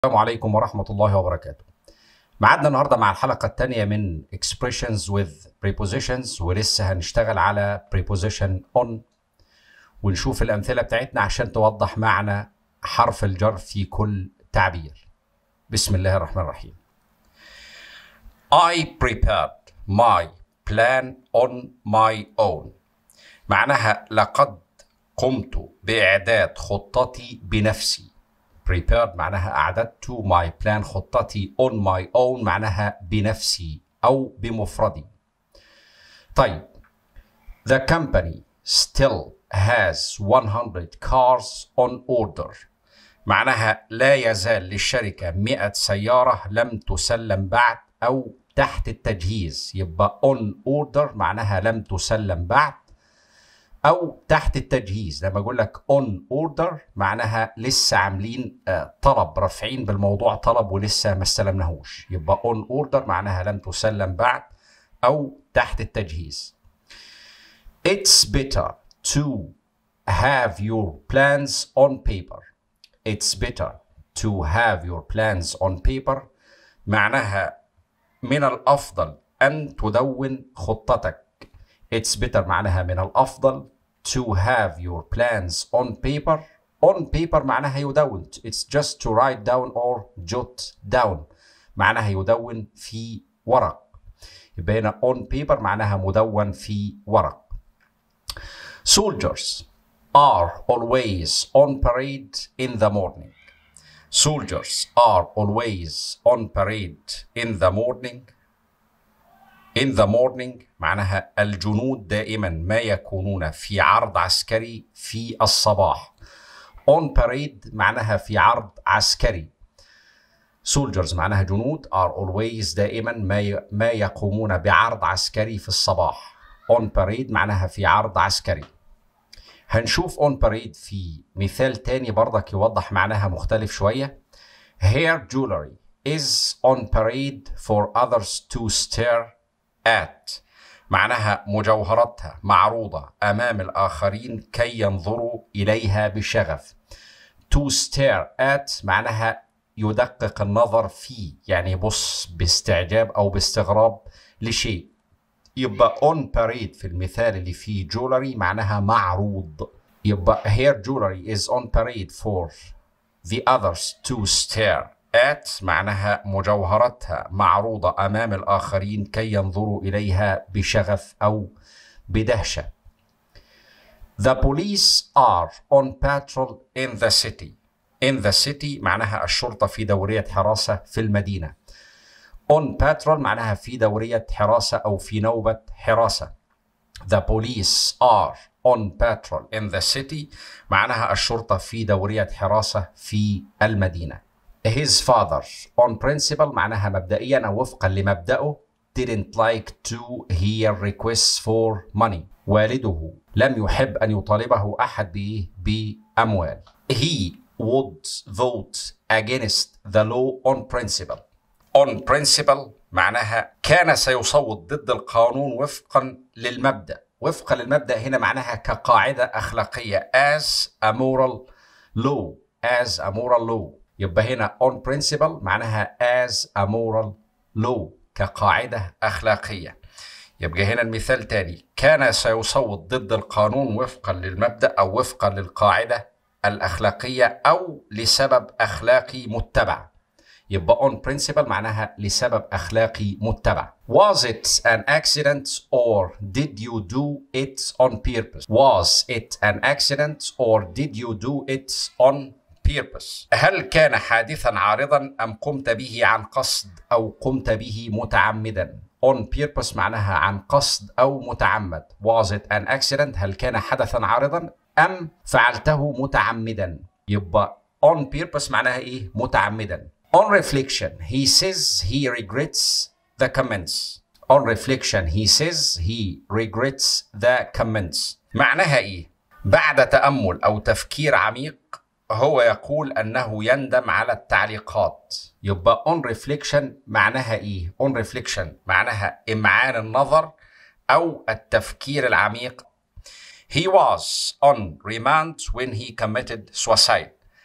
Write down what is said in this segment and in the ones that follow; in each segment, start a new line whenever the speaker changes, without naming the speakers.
السلام عليكم ورحمة الله وبركاته. معادنا النهارده مع الحلقة الثانية من expressions with prepositions ولسه هنشتغل على preposition on ونشوف الأمثلة بتاعتنا عشان توضح معنى حرف الجر في كل تعبير. بسم الله الرحمن الرحيم. I prepared my plan on my own. معناها لقد قمت بإعداد خطتي بنفسي. prepared معناها أعددت my plan خطتي on my own معناها بنفسي أو بمفردي طيب the company still has 100 cars on order معناها لا يزال للشركة 100 سيارة لم تسلم بعد أو تحت التجهيز يبقى on order معناها لم تسلم بعد او تحت التجهيز لما اقول لك اون اوردر معناها لسه عاملين آه، طلب رافعين بالموضوع طلب ولسه ما استلمناهوش يبقى اون اوردر معناها لم تسلم بعد او تحت التجهيز It's better to have your plans on paper It's better to have your plans on paper معناها من الافضل ان تدون خطتك It's better معناها من الأفضل to have your plans on paper on paper معناها يدون It's just to write down or jot down معناها يدون في ورق يبقى هنا on paper معناها مدون في ورق Soldiers are always on parade in the morning Soldiers are always on parade in the morning In the morning معناها الجنود دائما ما يكونون في عرض عسكري في الصباح. On parade معناها في عرض عسكري. Soldiers معناها جنود are always دائما ما ي- ما يقومون بعرض عسكري في الصباح. On parade معناها في عرض عسكري. هنشوف on parade في مثال تاني برضك يوضح معناها مختلف شوية. Hair jewelry is on parade for others to stare at معناها مجوهراتها معروضة أمام الآخرين كي ينظروا إليها بشغف to stare at معناها يدقق النظر فيه يعني يبص باستعجاب أو باستغراب لشيء يبقى on parade في المثال اللي فيه jewelry معناها معروض يبقى hair jewelry is on parade for the others to stare at معناها مجوهراتها معروضة أمام الآخرين كي ينظروا إليها بشغف أو بدهشة. The police are on patrol in the city. In the city معناها الشرطة في دورية حراسة في المدينة. On patrol معناها في دورية حراسة أو في نوبة حراسة. The police are on patrol in the city معناها الشرطة في دورية حراسة في المدينة. His father on principle معناها مبدئيا أو وفقا لمبدأه didn't like to hear requests for money. والده لم يحب أن يطالبه أحد بإيه؟ بأموال. He would vote against the law on principle. On principle معناها كان سيصوت ضد القانون وفقا للمبدأ وفقا للمبدأ هنا معناها كقاعدة أخلاقية as a moral law as a moral law يبقى هنا on principle معناها as a moral law كقاعدة أخلاقية يبقى هنا المثال تاني كان سيصوت ضد القانون وفقا للمبدأ أو وفقا للقاعدة الأخلاقية أو لسبب أخلاقي متبع يبقى on principle معناها لسبب أخلاقي متبع. Was it an accident or did you do it on purpose? Was it an accident or did you do it on purpose? هل كان حادثا عارضا أم قمت به عن قصد أو قمت به متعمدا؟ On purpose معناها عن قصد أو متعمد. Was it an accident؟ هل كان حدثا عارضا أم فعلته متعمدا؟ يبقى on purpose معناها إيه؟ متعمدا. On reflection, he says he regrets the comments. On reflection, he says he regrets the comments. معناها إيه؟ بعد تأمل أو تفكير عميق هو يقول أنه يندم على التعليقات. يبقى on reflection معناها إيه؟ On reflection معناها إمعان النظر أو التفكير العميق. He was on remand when he committed suicide.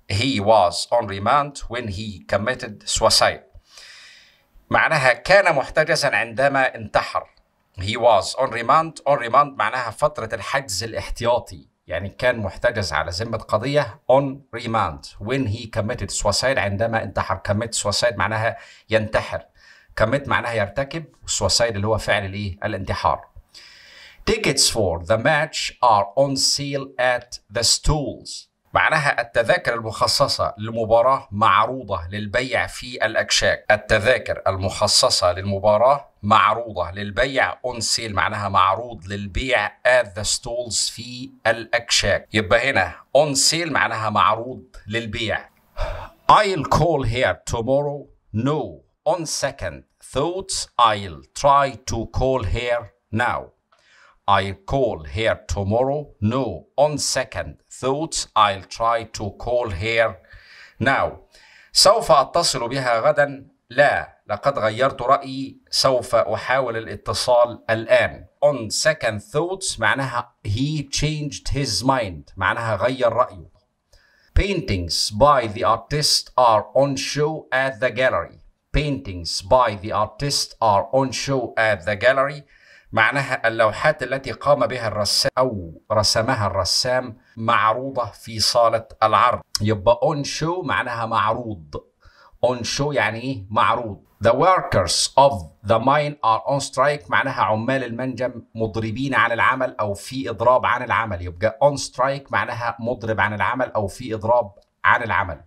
he was on remand when he committed suicide معناها كان محتجزا عندما انتحر he was on remand on remand معناها فترة الحجز الاحتياطي يعني كان محتجز على ذمة قضية on remand when he committed suicide عندما انتحر commit suicide معناها ينتحر commit معناها يرتكب suicide اللي هو فعل الايه الانتحار Tickets for the match are on sale at the stalls معناها التذاكر المخصصة للمباراة معروضة للبيع في الأكشاك التذاكر المخصصة للمباراة معروضة للبيع on sale معناها معروض للبيع at the stalls في الأكشاك يبقى هنا on sale معناها معروض للبيع I'll call here tomorrow no on second thoughts I'll try to call here now I'll call here tomorrow. No, on second thoughts, I'll try to call here now. سوف أتصل بها غدا. لا، لقد غيرت رأيي. سوف أحاول الاتصال الآن. On second thoughts معناها he changed his mind. معناها غير رأيه. Paintings by the artist are on show at the gallery. Paintings by the artist are on show at the gallery. معناها اللوحات التي قام بها الرسام أو رسمها الرسام معروضة في صالة العرض يبقى on show معناها معروض on show يعني إيه معروض The workers of the mine are on strike معناها عمال المنجم مضربين عن العمل أو في إضراب عن العمل يبقى on strike معناها مضرب عن العمل أو في إضراب عن العمل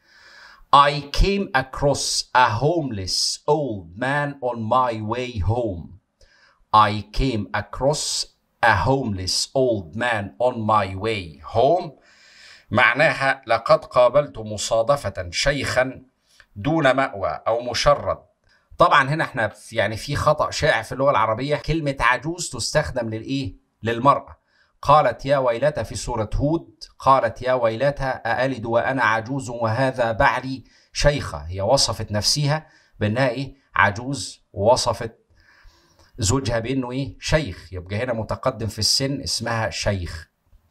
I came across a homeless old man on my way home I came across a homeless old man on my way home معناها لقد قابلت مصادفة شيخا دون مأوى أو مشرد طبعا هنا احنا في يعني في خطأ شائع في اللغة العربية كلمة عجوز تستخدم للإيه؟ للمرأة قالت يا ويلتى في سورة هود قالت يا ويلتى أألد وأنا عجوز وهذا بعلي شيخة هي وصفت نفسها بأنها إيه؟ عجوز ووصفت زوجها بانه ايه شيخ يبقى هنا متقدم في السن اسمها شيخ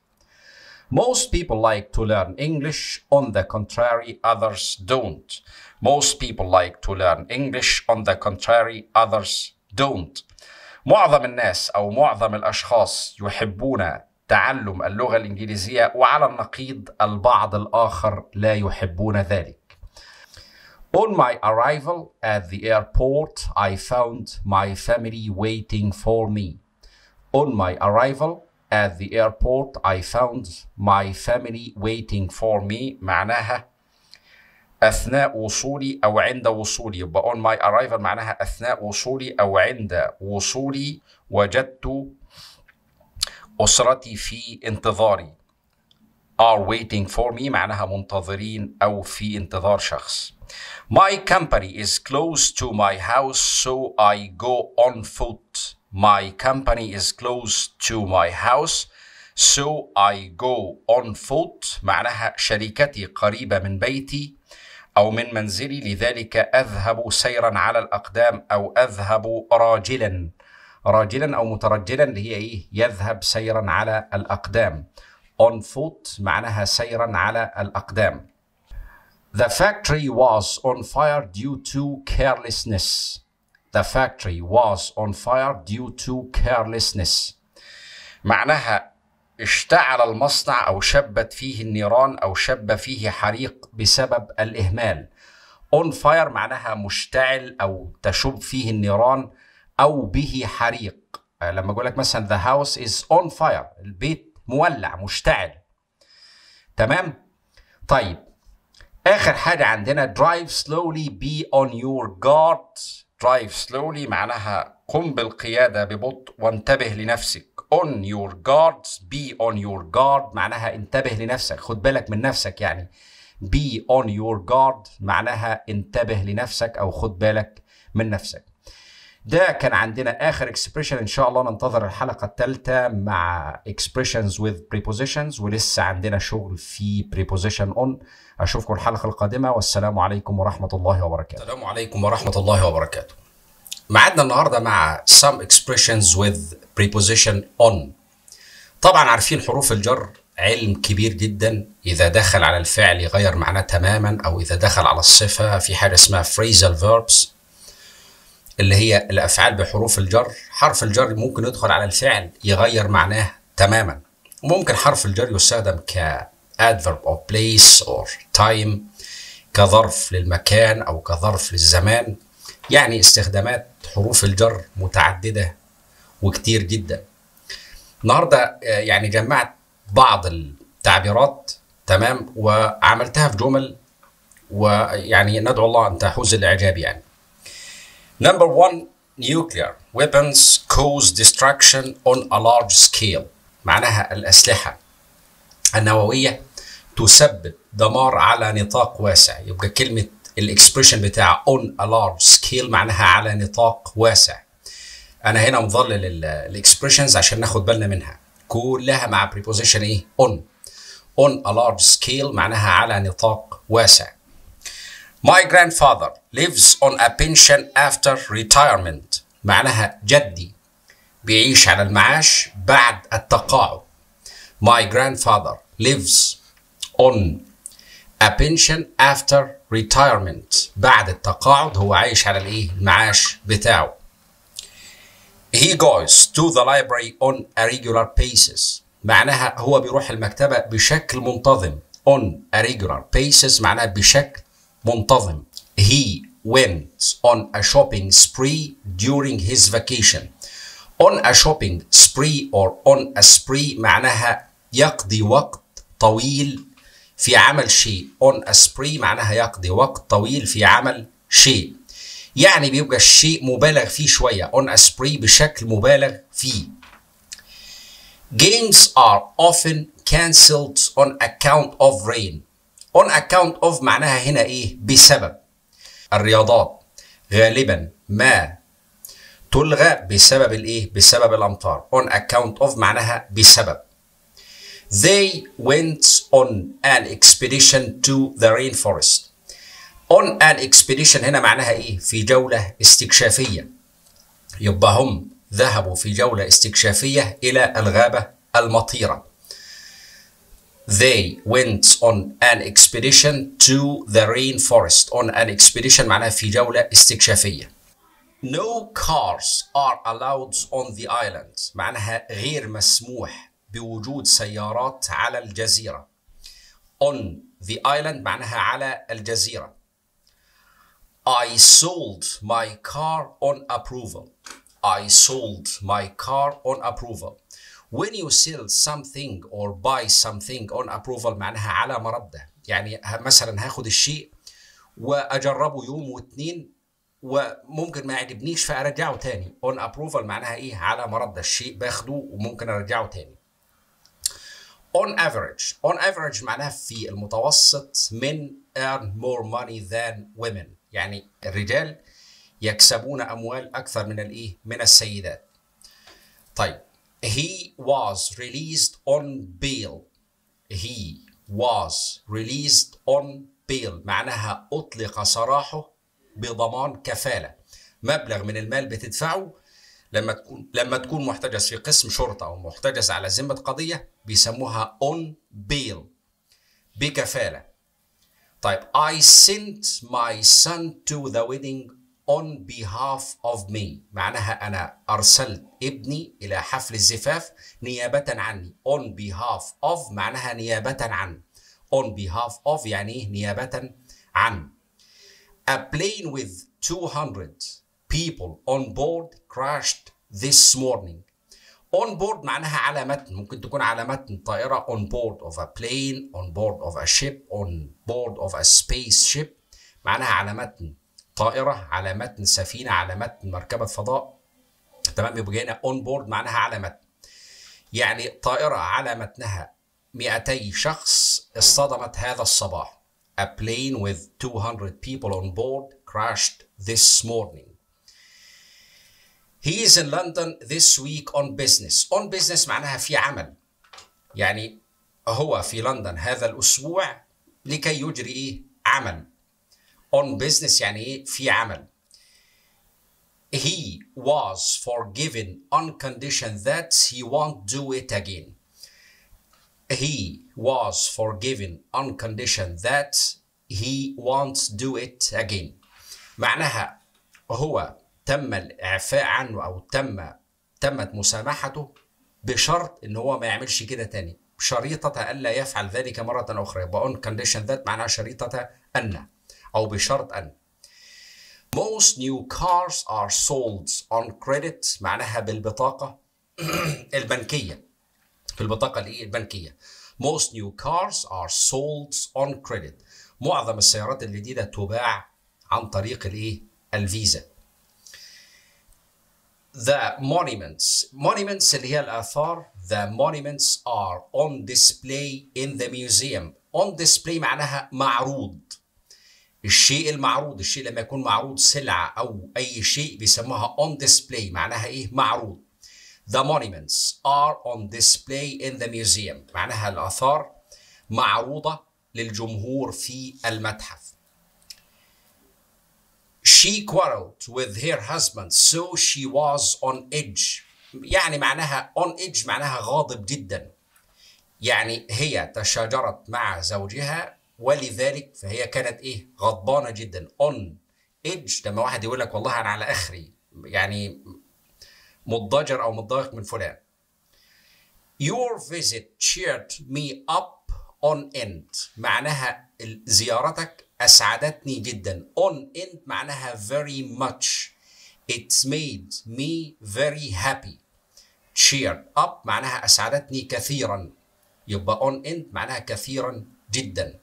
Most people like to learn English on the contrary others don't Most people like to learn English on the contrary others don't معظم الناس او معظم الاشخاص يحبون تعلم اللغة الإنجليزية وعلى النقيض البعض الآخر لا يحبون ذلك On my arrival at the airport, I found my family waiting for me. On my arrival at the airport, I found my family waiting for me. معناها أثناء وصولي أو عند وصولي يبقى on my arrival معناها أثناء وصولي أو عند وصولي وجدت أسرتي في انتظاري are waiting for me معناها منتظرين أو في انتظار شخص My company is close to my house so I go on foot My company is close to my house so I go on foot معناها شركتي قريبة من بيتي أو من منزلي لذلك أذهب سيرا على الأقدام أو أذهب راجلا راجلا أو مترجلا اللي هي إيه يذهب سيرا على الأقدام on foot معناها سيرا على الأقدام The factory was on fire due to carelessness The factory was on fire due to carelessness معناها اشتعل المصنع أو شبت فيه النيران أو شب فيه حريق بسبب الإهمال on fire معناها مشتعل أو تشب فيه النيران أو به حريق لما أقول لك مثلا the house is on fire البيت مولع مشتعل تمام طيب آخر حاجة عندنا drive slowly be on your guard drive slowly معناها قم بالقيادة ببطء وانتبه لنفسك on your guard be on your guard معناها انتبه لنفسك خد بالك من نفسك يعني be on your guard معناها انتبه لنفسك أو خد بالك من نفسك ده كان عندنا اخر expression ان شاء الله ننتظر الحلقه الثالثه مع expressions with prepositions ولسه عندنا شغل في preposition on اشوفكم الحلقه القادمه والسلام عليكم ورحمه الله وبركاته السلام عليكم ورحمه الله وبركاته معادنا النهارده مع some expressions with preposition on طبعا عارفين حروف الجر علم كبير جدا اذا دخل على الفعل يغير معناه تماما او اذا دخل على الصفه في حاجه اسمها phrasal verbs اللي هي الافعال بحروف الجر حرف الجر ممكن يدخل على الفعل يغير معناه تماما وممكن حرف الجر يستخدم ك adverb of place or time كظرف للمكان او كظرف للزمان يعني استخدامات حروف الجر متعدده وكتير جدا النهارده يعني جمعت بعض التعبيرات تمام وعملتها في جمل ويعني ندعو الله ان تحوز الاعجاب يعني Number one, nuclear weapons cause destruction on a large scale. معناها الأسلحة النووية تسبب دمار على نطاق واسع. يبقى كلمة الاكسبريشن بتاع on a large scale معناها على نطاق واسع. أنا هنا مظلل الاكسبريشنز عشان ناخد بالنا منها. كلها مع preposition إيه؟ on. On a large scale معناها على نطاق واسع. My grandfather lives on a pension after retirement معناها جدي بيعيش على المعاش بعد التقاعد My grandfather lives on a pension after retirement بعد التقاعد هو عايش على الايه المعاش بتاعه He goes to the library on a regular basis معناها هو بيروح المكتبة بشكل منتظم on a regular basis معناها بشكل منتظم he went on a shopping spree during his vacation on a shopping spree or on a spree معناها يقضي وقت طويل في عمل شيء on a spree معناها يقضي وقت طويل في عمل شيء يعني بيبقى الشيء مبالغ فيه شوية on a spree بشكل مبالغ فيه Games are often cancelled on account of rain on account of معناها هنا ايه بسبب الرياضات غالبا ما تلغى بسبب الايه بسبب الامطار on account of معناها بسبب they went on an expedition to the rainforest on an expedition هنا معناها ايه في جولة استكشافية يبقى هم ذهبوا في جولة استكشافية إلى الغابة المطيرة they went on an expedition to the rainforest on an expedition معناها في جولة استكشافية no cars are allowed on the island معناها غير مسموح بوجود سيارات على الجزيرة on the island معناها على الجزيرة I sold my car on approval I sold my car on approval when you sell something or buy something on approval معناها على مردة يعني مثلا هاخد الشيء واجربه يوم واتنين وممكن ما يعجبنيش فارجعه تاني on approval معناها ايه على مردة الشيء باخده وممكن ارجعه تاني on average on average معناها في المتوسط men earn more money than women يعني الرجال يكسبون اموال اكثر من الايه من السيدات طيب he was released on bail he was released on bail معناها اطلق سراحه بضمان كفاله مبلغ من المال بتدفعه لما تكون لما تكون محتجز في قسم شرطه او محتجز على ذمه قضيه بيسموها on bail بكفاله طيب I sent my son to the wedding on behalf of me معناها أنا أرسلت ابني إلى حفل الزفاف نيابة عني on behalf of معناها نيابة عن on behalf of يعني إيه نيابة عن A plane with 200 people on board crashed this morning on board معناها على متن ممكن تكون على متن طائرة on board of a plane on board of a ship on board of a spaceship معناها على متن طائرة على متن سفينة على متن مركبة فضاء تمام يبقى هنا اون بورد معناها على متن يعني طائرة على متنها 200 شخص اصطدمت هذا الصباح A plane with 200 people on board crashed this morning. He is in London this week on business. On business معناها في عمل. يعني هو في لندن هذا الأسبوع لكي يجري إيه؟ عمل. on business يعني ايه في عمل he was forgiven on condition that he won't do it again he was forgiven on condition that he won't do it again معناها هو تم الإعفاء عنه أو تم تمت مسامحته بشرط إن هو ما يعملش كده تاني شريطة ألا يفعل ذلك مرة أخرى يبقى on condition that معناها شريطة أن أو بشرط أن Most new cars are sold on credit معناها بالبطاقة البنكية في البطاقة الإيه البنكية Most new cars are sold on credit معظم السيارات الجديدة تباع عن طريق الإيه الفيزا The monuments monuments اللي هي الآثار The monuments are on display in the museum on display معناها معروض الشيء المعروض الشيء لما يكون معروض سلعة أو أي شيء بيسموها on display معناها إيه معروض The monuments are on display in the museum معناها الآثار معروضة للجمهور في المتحف She quarreled with her husband so she was on edge يعني معناها on edge معناها غاضب جدا يعني هي تشاجرت مع زوجها ولذلك فهي كانت ايه غضبانه جدا on edge لما واحد يقول لك والله انا على اخري يعني مضجر او متضايق من فلان Your visit cheered me up on end معناها زيارتك أسعدتني جدا on end معناها very much It's made me very happy cheered up معناها أسعدتني كثيرا يبقى on end معناها كثيرا جدا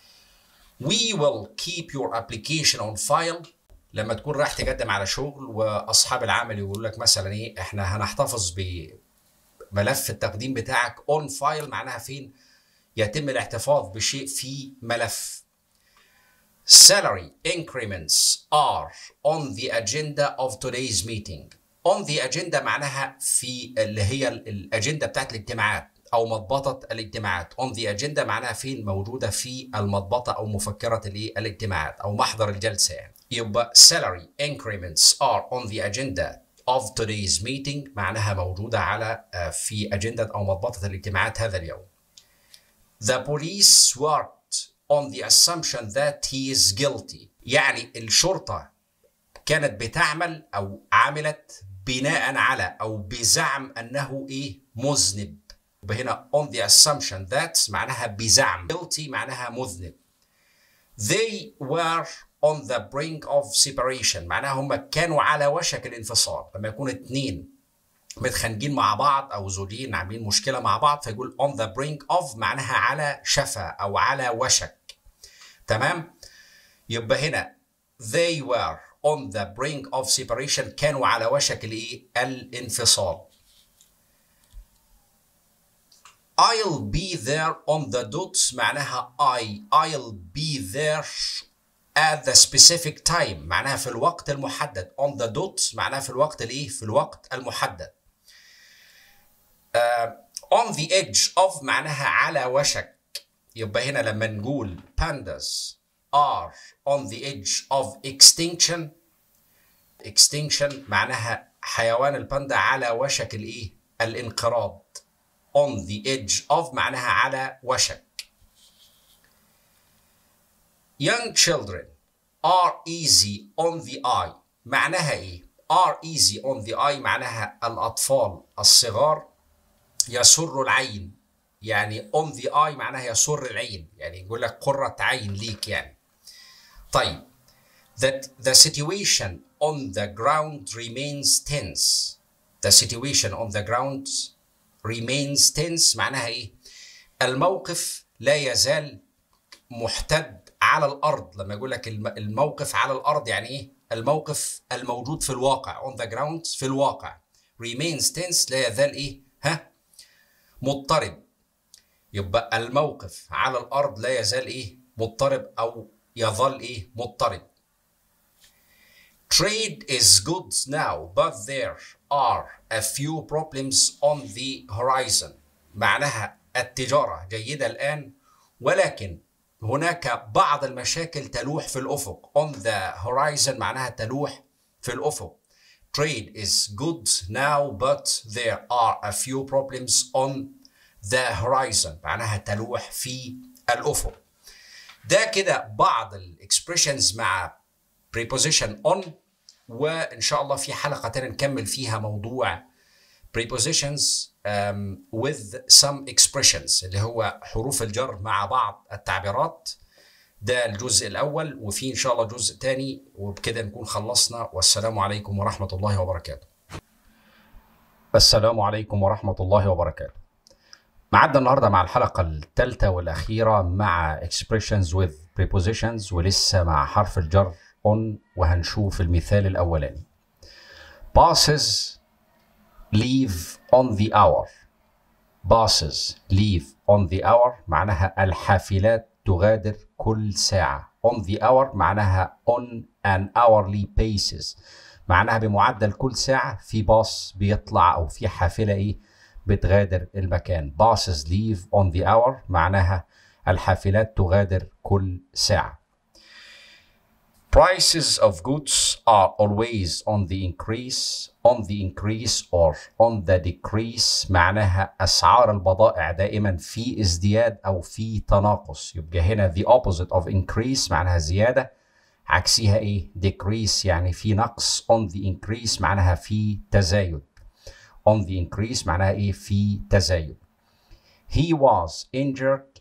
We will keep your application on file لما تكون رايح تقدم على شغل واصحاب العمل يقول لك مثلا ايه احنا هنحتفظ بملف التقديم بتاعك اون فايل معناها فين يتم الاحتفاظ بشيء في ملف Salary increments are on the agenda of today's meeting. On the agenda معناها في اللي هي الاجنده بتاعت الاجتماعات او مضبطه الاجتماعات. On the agenda معناها فين موجوده في المضبطه او مفكره الايه الاجتماعات او محضر الجلسه يعني. يبقى salary increments are on the agenda of today's meeting معناها موجوده على في اجنده او مضبطه الاجتماعات هذا اليوم. The police worked on the assumption that he is guilty يعني الشرطة كانت بتعمل أو عملت بناء على أو بزعم أنه إيه مذنب هنا on the assumption that معناها بزعم guilty معناها مذنب they were on the brink of separation معناها هم كانوا على وشك الانفصال لما يكون اتنين متخانقين مع بعض او زوجين عاملين مشكله مع بعض فيقول on the brink of معناها على شفا او على وشك تمام يبقى هنا they were on the brink of separation كانوا على وشك الايه الانفصال I'll be there on the dot معناها I I'll be there at the specific time معناها في الوقت المحدد on the dot معناها في الوقت الايه في الوقت المحدد uh, on the edge of معناها على وشك يبقى هنا لما نقول pandas are on the edge of extinction extinction معناها حيوان الباندا على وشك الايه الانقراض on the edge of معناها على وشك young children are easy on the eye معناها ايه are easy on the eye معناها الأطفال الصغار يسر العين يعني on the eye معناها يسر العين يعني يقول لك قرة عين ليك يعني طيب that the situation on the ground remains tense the situation on the ground remains tense معناها ايه الموقف لا يزال محتد على الارض لما يقول لك الموقف على الارض يعني ايه الموقف الموجود في الواقع on the ground في الواقع remains tense لا يزال ايه ها مضطرب يبقى الموقف على الارض لا يزال ايه مضطرب او يظل ايه مضطرب Trade is good now but there are a few problems on the horizon معناها التجارة جيدة الآن ولكن هناك بعض المشاكل تلوح في الأفق on the horizon معناها تلوح في الأفق Trade is good now but there are a few problems on the horizon معناها تلوح في الأفق ده كده بعض الاكسبريشنز مع preposition on وإن شاء الله في حلقة تانية نكمل فيها موضوع prepositions um, with some expressions اللي هو حروف الجر مع بعض التعبيرات ده الجزء الأول وفي إن شاء الله جزء تاني وبكده نكون خلصنا والسلام عليكم ورحمة الله وبركاته السلام عليكم ورحمة الله وبركاته معدنا النهارده مع الحلقة الثالثة والأخيرة مع expressions with prepositions ولسه مع حرف الجر on وهنشوف المثال الأولاني buses leave on the hour buses leave on the hour معناها الحافلات تغادر كل ساعة on the hour معناها on an hourly basis معناها بمعدل كل ساعة في باص بيطلع أو في حافلة إيه بتغادر المكان buses leave on the hour معناها الحافلات تغادر كل ساعة Prices of goods are always on the increase on the increase or on the decrease معناها أسعار البضائع دائما في ازدياد أو في تناقص يبقى هنا the opposite of increase معناها زيادة عكسها إيه decrease يعني في نقص on the increase معناها في تزايد on the increase معناها إيه في تزايد he was injured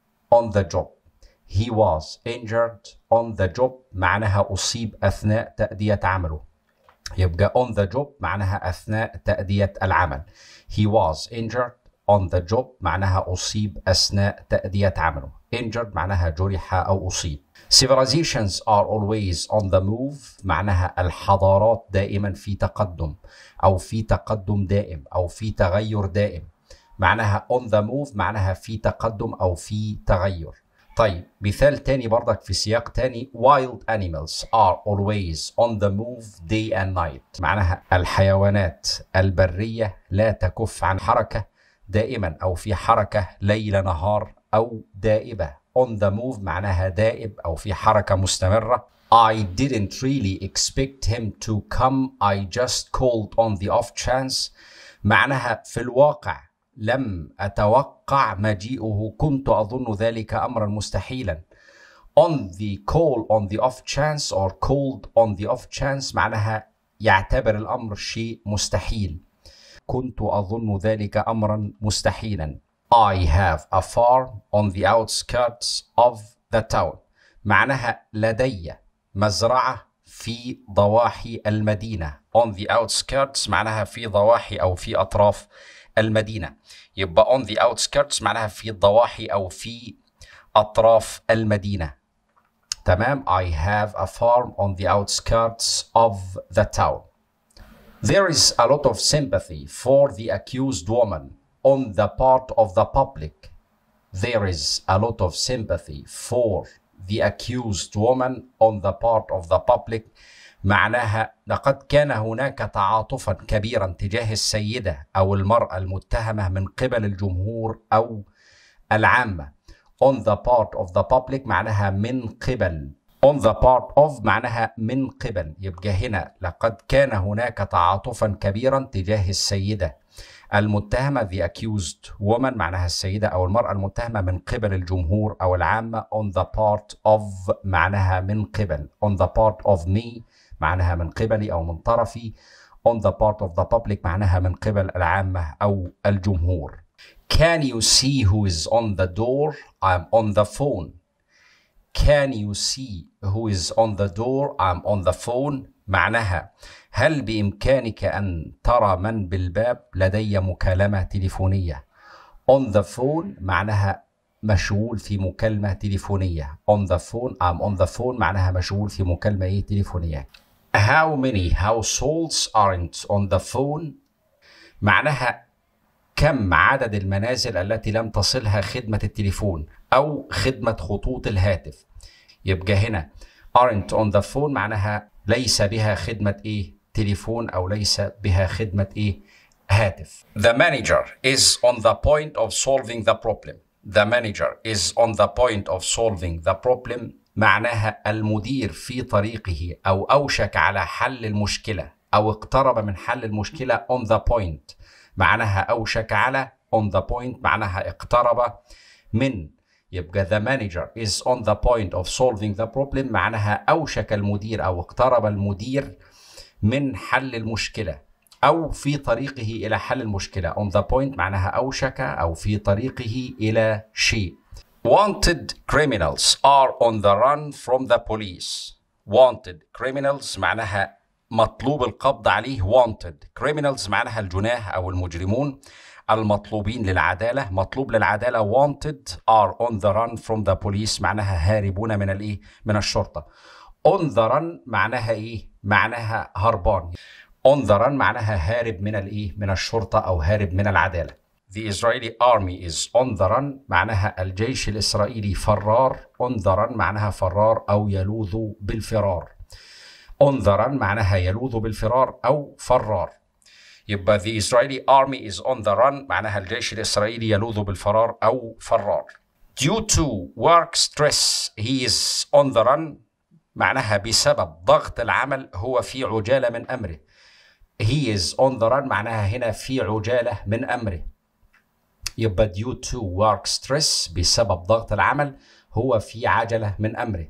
on the job he was injured on the job معناها أصيب أثناء تأدية عمله يبقى on the job معناها أثناء تأدية العمل he was injured on the job معناها أصيب أثناء تأدية عمله injured معناها جرح أو أصيب civilizations are always on the move معناها الحضارات دائما في تقدم أو في تقدم دائم أو في تغير دائم معناها on the move معناها في تقدم أو في تغير طيب مثال تاني برضك في سياق تاني wild animals are always on the move day and night معناها الحيوانات البرية لا تكف عن حركة دائما أو في حركة ليل نهار أو دائبة on the move معناها دائب أو في حركة مستمرة I didn't really expect him to come I just called on the off chance معناها في الواقع لم أتوقع مجيئه كنت أظن ذلك أمرا مستحيلا on the call on the off chance or called on the off chance معناها يعتبر الأمر شيء مستحيل كنت أظن ذلك أمرا مستحيلا I have a farm on the outskirts of the town معناها لدي مزرعة في ضواحي المدينة on the outskirts معناها في ضواحي أو في أطراف المدينة يبقى on the outskirts معناها في الضواحي أو في أطراف المدينة تمام I have a farm on the outskirts of the town There is a lot of sympathy for the accused woman on the part of the public. There is a lot of sympathy for the accused woman on the part of the public. معناها لقد كان هناك تعاطفا كبيرا تجاه السيدة أو المرأة المتهمة من قبل الجمهور أو العامة. On the part of the public معناها من قبل on the part of معناها من قبل يبقى هنا لقد كان هناك تعاطفا كبيرا تجاه السيدة المتهمة the accused woman معناها السيدة أو المرأة المتهمة من قبل الجمهور أو العامة on the part of معناها من قبل on the part of me معناها من قبلي أو من طرفي on the part of the public معناها من قبل العامة أو الجمهور Can you see who is on the door? I'm on the phone. Can you see who is on the door? I'm on the phone. معناها هل بإمكانك أن ترى من بالباب؟ لدي مكالمة تليفونية. On the phone معناها مشغول في مكالمة تليفونية. On the phone I'm on the phone معناها مشغول في مكالمة إيه تليفونية. How many households aren't on the phone؟ معناها كم عدد المنازل التي لم تصلها خدمة التليفون أو خدمة خطوط الهاتف يبقى هنا aren't on the phone معناها ليس بها خدمة إيه تليفون أو ليس بها خدمة إيه هاتف The manager is on the point of solving the problem The manager is on the point of solving the problem معناها المدير في طريقه أو أوشك على حل المشكلة أو اقترب من حل المشكلة on the point معناها أوشك على on the point معناها اقترب من يبقى the manager is on the point of solving the problem معناها أوشك المدير أو اقترب المدير من حل المشكلة أو في طريقه إلى حل المشكلة on the point معناها أوشك أو في طريقه إلى شيء Wanted criminals are on the run from the police wanted criminals معناها مطلوب القبض عليه wanted criminals معناها الجناه أو المجرمون المطلوبين للعدالة مطلوب للعدالة wanted are on the run from the police معناها هاربون من الإيه من الشرطة on the run معناها إيه معناها هربان on the run معناها هارب من الإيه من الشرطة أو هارب من العدالة The Israeli army is on the run معناها الجيش الإسرائيلي فرار on the run معناها فرار أو يلوذ بالفرار on the run معناها يلوذ بالفرار أو فرار يبقى the Israeli army is on the run معناها الجيش الإسرائيلي يلوذ بالفرار أو فرار due to work stress he is on the run معناها بسبب ضغط العمل هو في عجالة من أمره he is on the run معناها هنا في عجالة من أمره يبقى due to work stress بسبب ضغط العمل هو في عجلة من أمره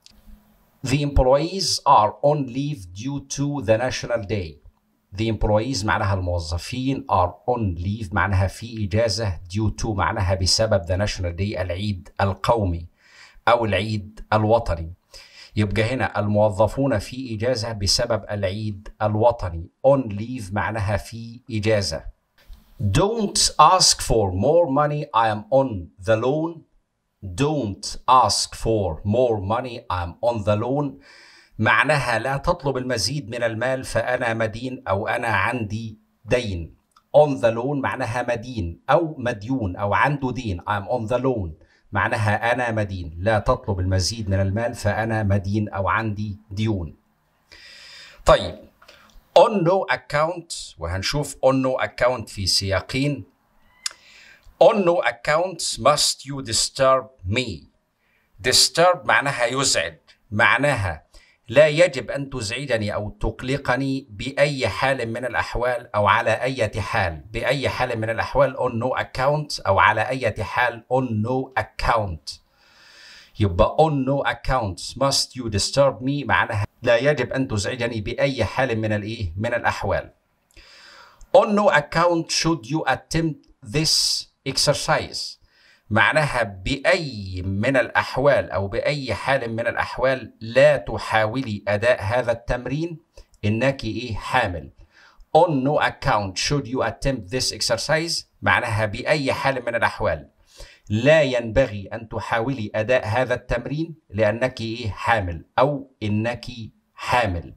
The employees are on leave due to the national day. The employees معناها الموظفين are on leave معناها في إجازة due to معناها بسبب the national day العيد القومي أو العيد الوطني. يبقى هنا الموظفون في إجازة بسبب العيد الوطني. On leave معناها في إجازة. Don't ask for more money I am on the loan. Don't ask for more money I'm on the loan. معناها لا تطلب المزيد من المال فأنا مدين أو أنا عندي دين. On the loan معناها مدين أو مديون أو عنده دين. I'm on the loan معناها أنا مدين. لا تطلب المزيد من المال فأنا مدين أو عندي ديون. طيب on no account وهنشوف on no account في سياقين on no account must you disturb me disturb معناها يزعج معناها لا يجب أن تزعجني أو تقلقني بأي حال من الأحوال أو على أي حال بأي حال من الأحوال on no account أو على أي حال on no account يبقى on no account must you disturb me معناها لا يجب أن تزعجني بأي حال من الإيه من الأحوال on no account should you attempt this exercise معناها بأي من الأحوال أو بأي حال من الأحوال لا تحاولي أداء هذا التمرين إنك إيه حامل on no account should you attempt this exercise معناها بأي حال من الأحوال لا ينبغي أن تحاولي أداء هذا التمرين لأنك إيه حامل أو إنك حامل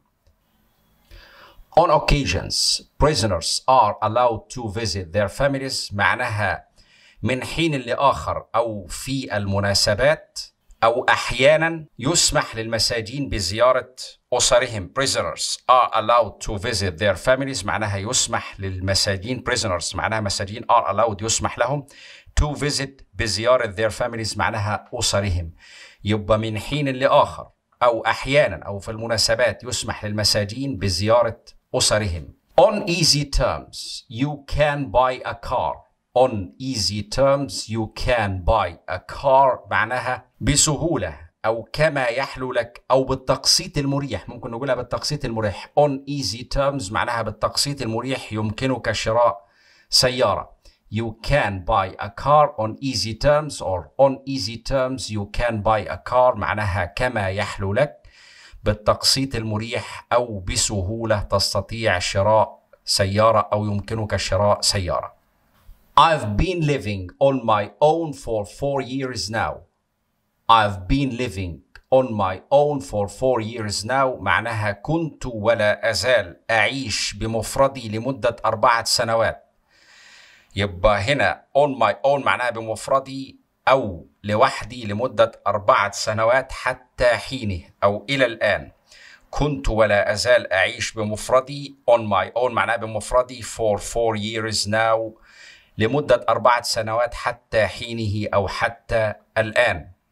On occasions, prisoners are allowed to visit their families معناها من حين لآخر أو في المناسبات أو أحيانا يسمح للمساجين بزيارة أسرهم prisoners are allowed to visit their families معناها يسمح للمساجين prisoners معناها مساجين are allowed يسمح لهم to visit بزيارة their families معناها أسرهم يبقى من حين لآخر أو أحيانا أو في المناسبات يسمح للمساجين بزيارة أسرهم On easy terms you can buy a car On easy terms you can buy a car معناها بسهولة أو كما يحلو لك أو بالتقسيط المريح ممكن نقولها بالتقسيط المريح On easy terms معناها بالتقسيط المريح يمكنك شراء سيارة You can buy a car on easy terms or on easy terms you can buy a car معناها كما يحلو لك بالتقسيط المريح أو بسهولة تستطيع شراء سيارة أو يمكنك شراء سيارة. I've been living on my own for four years now. I've been living on my own for four years now معناها كنت ولا أزال أعيش بمفردي لمدة أربعة سنوات. يبقى هنا on my own معناها بمفردي أو لوحدي لمدة أربعة سنوات حتى حينه أو إلى الآن كنت ولا أزال أعيش بمفردي on my own معناها بمفردي for four years now لمدة أربعة سنوات حتى حينه أو حتى الآن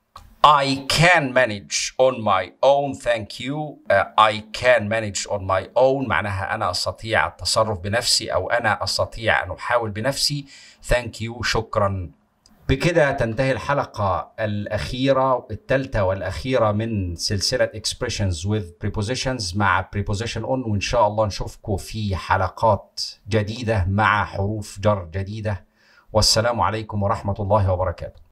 I can manage on my own thank you uh, I can manage on my own معناها أنا أستطيع التصرف بنفسي أو أنا أستطيع أن أحاول بنفسي thank you شكرا بكده تنتهي الحلقة الأخيرة الثالثة والأخيرة من سلسلة expressions with prepositions مع preposition on وإن شاء الله نشوفكم في حلقات جديدة مع حروف جر جديدة والسلام عليكم ورحمة الله وبركاته